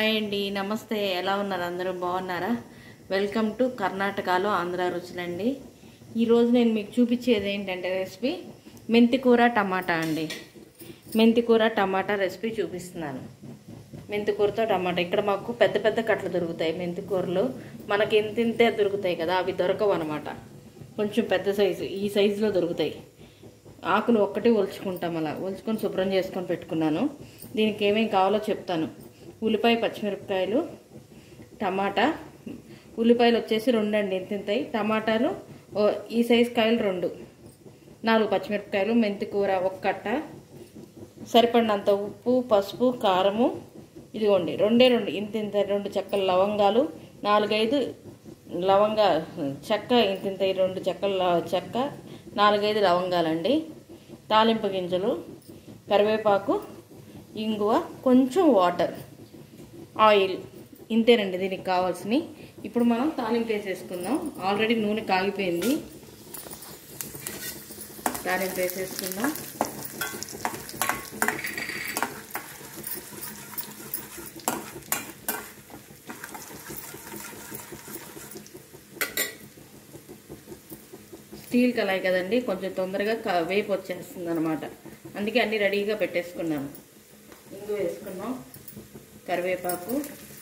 Hi అండి నమస్తే ఎలా ఉన్నారు అందరూ బాగున్నారా వెల్కమ్ టు కర్ణాటకలో ఆంధ్ర రుచులండి ఈరోజు నేను మీకు చూపించేది ఏంటంటే రెసిపీ మెంతి కూర టమాటా అండి మెంతి కూర టమాటా రెసిపీ చూపిస్తున్నాను మెంతి కూరతో టమాటా ఇక్కడ మాకు పెద్ద పెద్ద కట్టలు దొరుకుతాయి మెంతి కూరలు మనకి ఇంత ఇంతే దొరుకుతాయి కదా అవి దొరకవు అనమాట కొంచెం పెద్ద సైజు ఈ సైజులో దొరుకుతాయి ఆకులు ఒక్కటి ఒలుచుకుంటాం అలా ఒలుచుకొని శుభ్రం చేసుకొని పెట్టుకున్నాను దీనికి ఏమేమి కావాలో చెప్తాను ఉల్లిపాయ పచ్చిమిరపకాయలు టమాటా ఉల్లిపాయలు వచ్చేసి రెండు అండి ఇంత ఇంతయి టమాటాలు ఓ ఈ సైజ్ కాయలు రెండు నాలుగు పచ్చిమిరపకాయలు మెంతి కూర ఒక కట్ట సరిపడినంత ఉప్పు పసుపు కారము ఇదిగోండి రెండే రెండు ఇంత ఇంత రెండు చెక్కల లవంగాలు నాలుగైదు లవంగా చెక్క ఇంత ఇంత ఈ రెండు చెక్కల ల- చెక్క నాలుగైదు లవంగాలండి తాలింపు గింజలు కరివేపాకు ఇంగువ కొంచెం వాటర్ ఆయిల్ ఇంతేనండి దీనికి కావాల్సినవి ఇప్పుడు మనం తాలింపు వేసేసుకుందాం ఆల్రెడీ నూనె కాగిపోయింది తాలింపు వేసేసుకుందాం స్టీల్ కళాయి కదండి కొంచెం తొందరగా క- వేపు వచ్చేస్తుంది అనమాట అందుకే అన్ని రెడీగా పెట్టేసుకున్నాను ఇంగు వేసుకున్నాం కరివేపాకు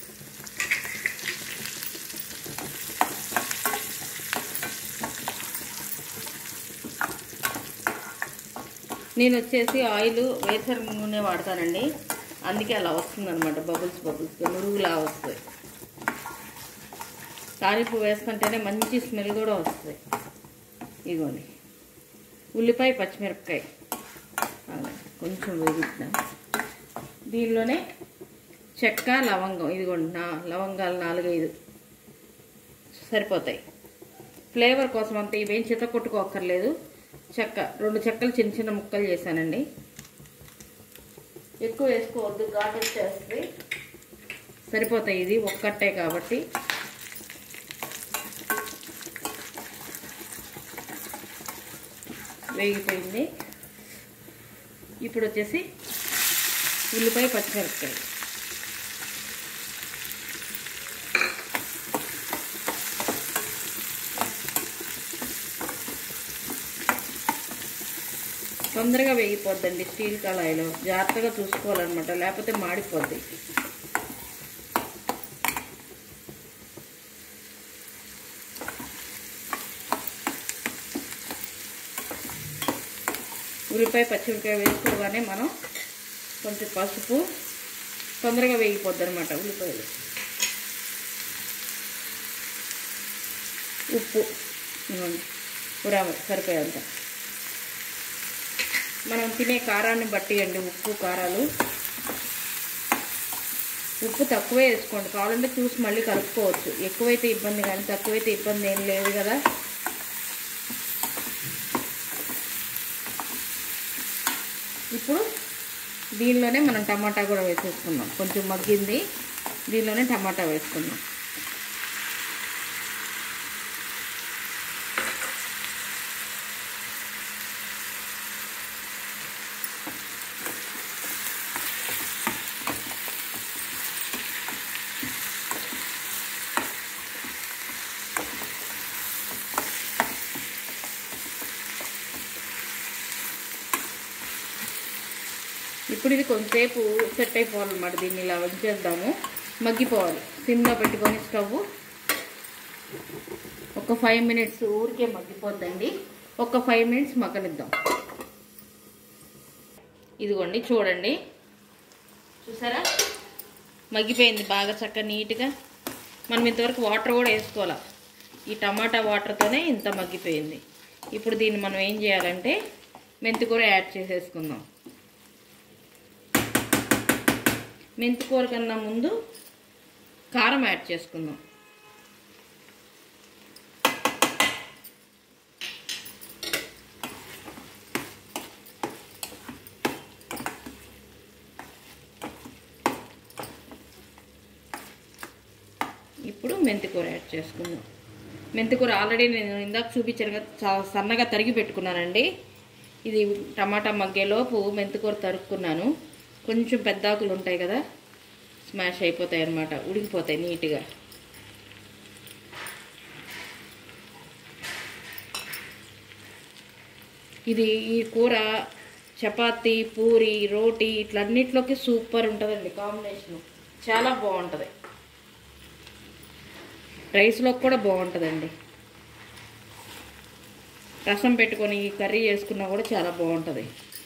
నేను వచ్చేసి ఆయిల్ వేసర నూనె వాడతానండి అందుకే అలా వస్తుంది అనమాట బబుల్స్ బబుల్స్ నురుగులా వస్తుంది తాలింపు వేసుకుంటేనే మంచి స్మెల్ కూడా వస్తుంది ఇదిగోండి ఉల్లిపాయ పచ్చిమిరపకాయ అలా కొంచెం వేగిద్దాం దీనిలోనే చెక్క లవంగం ఇదిగోండి నా లవంగాలు నాలుగైదు సరిపోతాయి ఫ్లేవర్ కోసం అంత ఇవేం చిత్త కొట్టుకోక్కర్లేదు చెక్క రెండు చెక్కలు చిన్న చిన్న ముక్కలు చేశానండి ఎక్కువ వేసుకోవద్దు ఘాటు వచ్చేస్తుంది సరిపోతాయి ఇది ఒక్కటే కాబట్టి వేగిపోయింది ఇప్పుడు వచ్చేసి ఉల్లిపాయ పచ్చిమిరపకాయ తొందరగా వేగిపోద్దండి స్టీల్ కళాయిలో జాగ్రత్తగా చూసుకోవాలన్నమాట లేకపోతే మాడిపోద్ది ఉల్లిపాయ పచ్చిమిరపకాయ వేసుకోగానే మనం కొంచెం పసుపు తొందరగా వేగిపోద్ది అనమాట ఉల్లిపాయలు ఉప్పు ఇదిగోండి ఉరామ సరిపోయేంత మనం తినే కారాన్ని బట్టి అండి ఉప్పు కారాలు ఉప్పు తక్కువే వేసుకోండి కావాలంటే చూసి మళ్ళీ కలుపుకోవచ్చు ఎక్కువైతే ఇబ్బంది కానీ తక్కువైతే ఇబ్బంది ఏం లేదు కదా ఇప్పుడు దీనిలోనే మనం టమాటా కూడా వేసేసుకుందాం కొంచెం మగ్గింది దీనిలోనే టమాటా వేసుకుందాం ఇప్పుడు ఇది కొంతసేపు సెట్ అయిపోవాలన్నమాట దీన్ని ఇలా ఉంచేద్దాము మగ్గిపోవాలి సిమ్లో పెట్టుకొని స్టవ్ ఒక ఫైవ్ మినిట్స్ ఊరికే మగ్గిపోద్దండి ఒక ఫైవ్ మినిట్స్ మగ్గనిద్దాం ఇదిగోండి చూడండి చూసారా మగ్గిపోయింది బాగా చక్కగా నీట్గా మనం ఇంతవరకు వాటర్ కూడా వేసుకోవాలి ఈ టమాటా వాటర్తోనే ఇంత మగ్గిపోయింది ఇప్పుడు దీన్ని మనం ఏం చేయాలంటే మెంతి కూర యాడ్ చేసేసుకుందాం మెంతి కూర కన్నా ముందు కారం యాడ్ చేసుకుందాం ఇప్పుడు మెంతి కూర యాడ్ చేసుకుందాం మెంతి కూర ఆల్రెడీ నేను ఇందాక చూపించాను కదా చాలా సన్నగా తరిగి పెట్టుకున్నానండి ఇది టమాటా మగ్గేలోపు మెంతి కూర తరుక్కున్నాను కొంచెం పెద్ద ఆకులు ఉంటాయి కదా స్మాష్ అయిపోతాయి అన్నమాట ఉడికిపోతాయి నీట్గా ఇది ఈ కూర చపాతీ పూరి రోటీ ఇట్లన్నిట్లోకి సూపర్ ఉంటుందండి కాంబినేషన్ చాలా బాగుంటుంది రైస్లోకి కూడా బాగుంటుందండి రసం పెట్టుకొని ఈ కర్రీ చేసుకున్నా కూడా చాలా బాగుంటుంది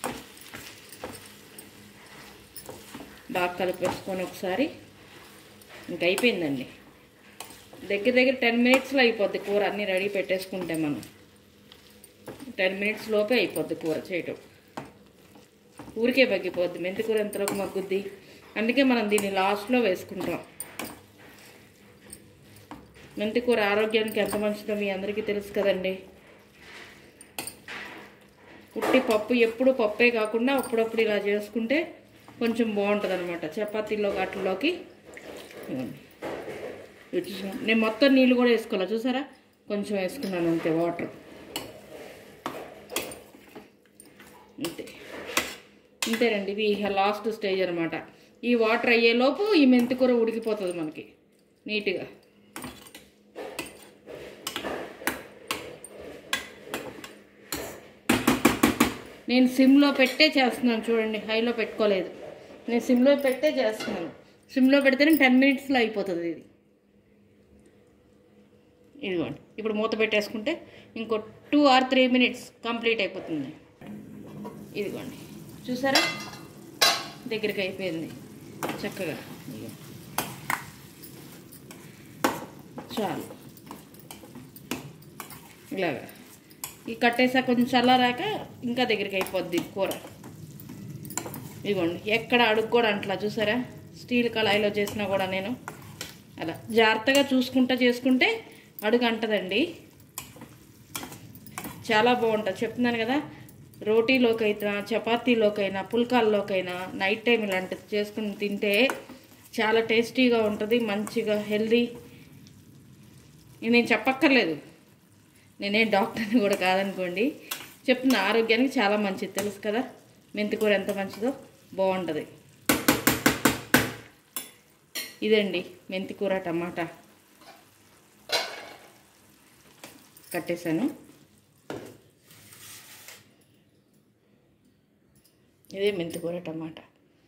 బాగా కలిపేసుకొని ఒకసారి ఇంక అయిపోయిందండి దగ్గర దగ్గర టెన్ మినిట్స్లో అయిపోద్ది కూర అన్నీ రెడీ పెట్టేసుకుంటే మనం టెన్ మినిట్స్ లోపే అయిపోద్ది కూర చేయటం ఊరికే మగ్గిపోద్ది మెంతి కూర ఎంతలోకి మగ్గుద్ది అందుకే మనం దీన్ని లాస్ట్లో వేసుకుంటాం మెంతి కూర ఆరోగ్యానికి ఎంత మంచిదో మీ అందరికీ తెలుసు కదండి ఉట్టి పప్పు ఎప్పుడు పప్పే కాకుండా అప్పుడప్పుడు ఇలా చేసుకుంటే కొంచెం బాగుంటుంది అనమాట చపాతీలో వాటిలోకి ఇదిగోండి. ఇది చూసారా? నేను మొత్తం నీళ్ళు కూడా వేసుకోవాలి చూసారా కొంచెం వేసుకున్నాను అంతే వాటర్ అంతే అంతేనండి ఇది లాస్ట్ స్టేజ్ అనమాట ఈ వాటర్ అయ్యేలోపు ఈ మెంతి కూర ఉడికిపోతుంది మనకి నీట్గా నేను సిమ్లో పెట్టే చేస్తున్నాను చూడండి హైలో పెట్టుకోలేదు నేను సిమ్లో పెట్టే చేస్తున్నాను సిమ్లో పెడితేనే టెన్ మినిట్స్లో అయిపోతుంది ఇది ఇదిగోండి ఇప్పుడు మూత పెట్టేసుకుంటే ఇంకో two or three minutes complete అయిపోతుంది ఇదిగోండి చూసారా దగ్గరికి అయిపోయింది చక్కగా ఇదిగో. చాలు ఇలాగా ఈ కట్టేసా కొంచెం చల్లారాక ఇంకా దగ్గరికి అయిపోద్ది కూర ఇదిగోండి ఎక్కడ అడుగు కూడా అంట్లా చూసారా స్టీల్ కళాయిలో చేసినా కూడా నేను అలా జాగ్రత్తగా చూసుకుంటా చేసుకుంటే అడుగు అంటదండి చాలా బాగుంటుంది చెప్తున్నాను కదా రోటీలోకైనా చపాతీలోకైనా పుల్కాల్లోకైనా నైట్ టైం ఇలాంటిది చేసుకుని తింటే చాలా టేస్టీగా ఉంటుంది మంచిగా హెల్దీ నేను చెప్పక్కర్లేదు నేనేం డాక్టర్ని కూడా కాదనుకోండి చెప్తున్న ఆరోగ్యానికి చాలా మంచిది తెలుసు కదా మెంతి కూర ఎంత మంచిదో బాగుంటుంది ఇదండి మెంతి కూర టమాటా కట్టేశాను ఇదే మెంతి కూర టమాటా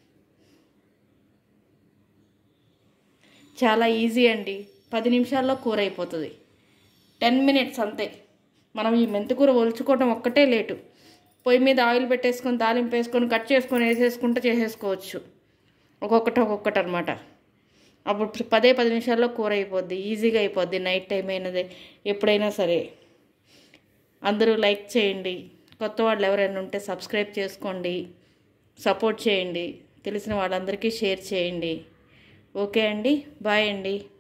చాలా ఈజీ అండి పది నిమిషాల్లో కూర అయిపోతుంది టెన్ మినిట్స్ అంతే మనం ఈ మెంతికూర ఒలుచుకోవడం ఒక్కటే లేటు పొయ్యి మీద ఆయిల్ పెట్టేసుకొని తాలింపు వేసుకొని కట్ చేసుకొని వేసేసుకుంటే చేసేసుకోవచ్చు ఒక్కొక్కటి ఒక్కొక్కటి అనమాట అప్పుడు పదే పది నిమిషాల్లో కూర అయిపోద్ది ఈజీగా అయిపోద్ది నైట్ టైం అయినది ఎప్పుడైనా సరే అందరూ లైక్ చేయండి కొత్త వాళ్ళు ఎవరైనా ఉంటే సబ్స్క్రైబ్ చేసుకోండి సపోర్ట్ చేయండి తెలిసిన వాళ్ళందరికీ షేర్ చేయండి ఓకే అండి బాయ్ అండి